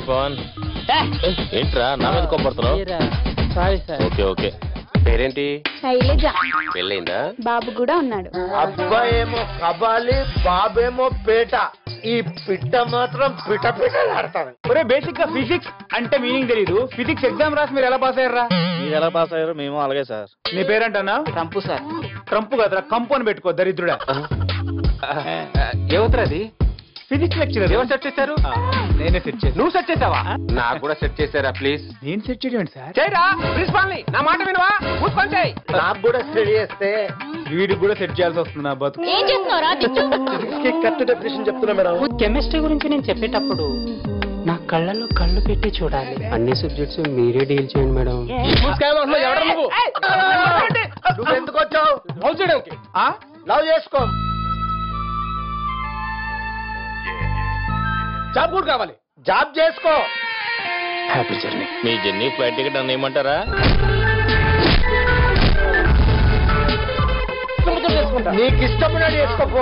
పవన్ ఏంట్రా నా మీద కొబ్బడుతున్నావు సారీ సార్ ఓకే ఓకే పేరేంటి శైలజ పెళ్ళైందా బాబు కూడా ఉన్నాడు అబ్బాయేమో కబాలి బాబేమో పేట ఈ పిట్ట మాత్రం పిట పిటలాడతాను ఒరే బేసిక్ గా ఫిజిక్స్ అంటే మీనింగ్ తెలియదు ఫిజిక్స్ ఎగ్జామ్ రాసి మీరు ఎలా పాస్ అయ్యారా మీరు ఎలా పాస్ అయ్యారో మేము అలాగే సార్ నీ పేరేంటన్నా ట్రంపు సార్ ట్రంప్ కదరా కంపు అని పెట్టుకో దరిద్రుడా ఏమవుతారు అది ఫిజిక్స్ లెక్చరర్ ఎవరు సెట్ చేశారు నేనే సెట్ చేసి నువ్వు సెట్ చేసావా నాకు కూడా సెట్ చేశారా ప్లీజ్ నేను సెట్ చేయడం సార్ చేయరా ప్రిన్సిపాల్ ని నా మాట వినవా మూసుకొని చేయి నాకు కూడా స్టడీ చేస్తే వీడికి కూడా సెట్ చేయాల్సి వస్తుంది నా బతుకు ఏం చేస్తున్నారా కరెక్ట్ డెఫినేషన్ చెప్తున్నా మేడం కెమిస్ట్రీ గురించి నేను చెప్పేటప్పుడు నా కళ్ళలో కళ్ళు పెట్టి చూడాలి అన్ని సబ్జెక్ట్స్ మీరే డీల్ చేయండి మేడం నువ్వు ఎందుకు వచ్చావు లవ్ చేయడానికి ఆ? లవ్ చేసుకో జాబ్ కూడా కావాలి జాబ్ చేసుకో హ్యాపీ జర్నీ మీ జర్నీ ఫ్లైట్ టికెట్ అన్న ఏమంటారా నీకు ఇష్టమైన చేసుకోపో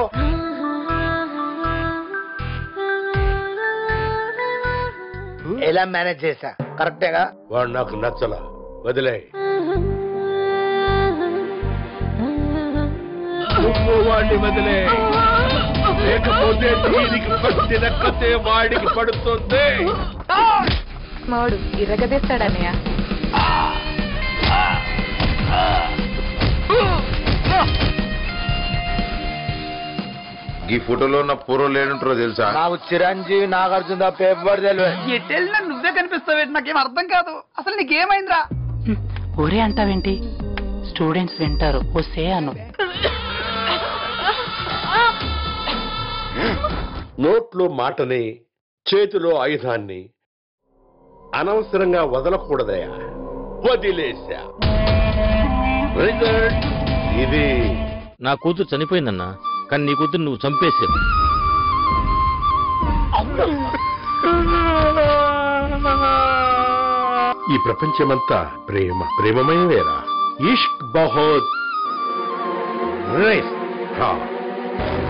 ఎలా మేనేజ్ చేశా కరెక్టేగా వాడు నాకు నచ్చల వదిలే నువ్వు వాడిని వదిలే లేకపోతే దీనికి పట్టిన కథే వాడికి పడుతుంది మాడు ఇరగదీస్తాడన్నయ్య ఈ ఫోటోలో ఉన్న పూర్వం లేనుంటారో తెలుసా నాకు చిరంజీవి నాగార్జున తప్ప ఎవ్వరు తెలియదు ఎట్టెళ్ళినా నువ్వే కనిపిస్తావేంటి నాకేం అర్థం కాదు అసలు నీకేమైందిరా ఒరే అంటావేంటి స్టూడెంట్స్ వింటారు వస్తే అను నోట్లో మాటని చేతిలో ఆయుధాన్ని అనవసరంగా వదలకూడదయా వదిలేశా రిజల్ట్ ఇది నా కూతురు చనిపోయిందన్నా కానీ నీ కూతురు నువ్వు చంపేసావు ఈ ప్రపంచమంతా ప్రేమ ప్రేమమయమేరా ఇష్క్ బహుత్ రిస్క్ థా.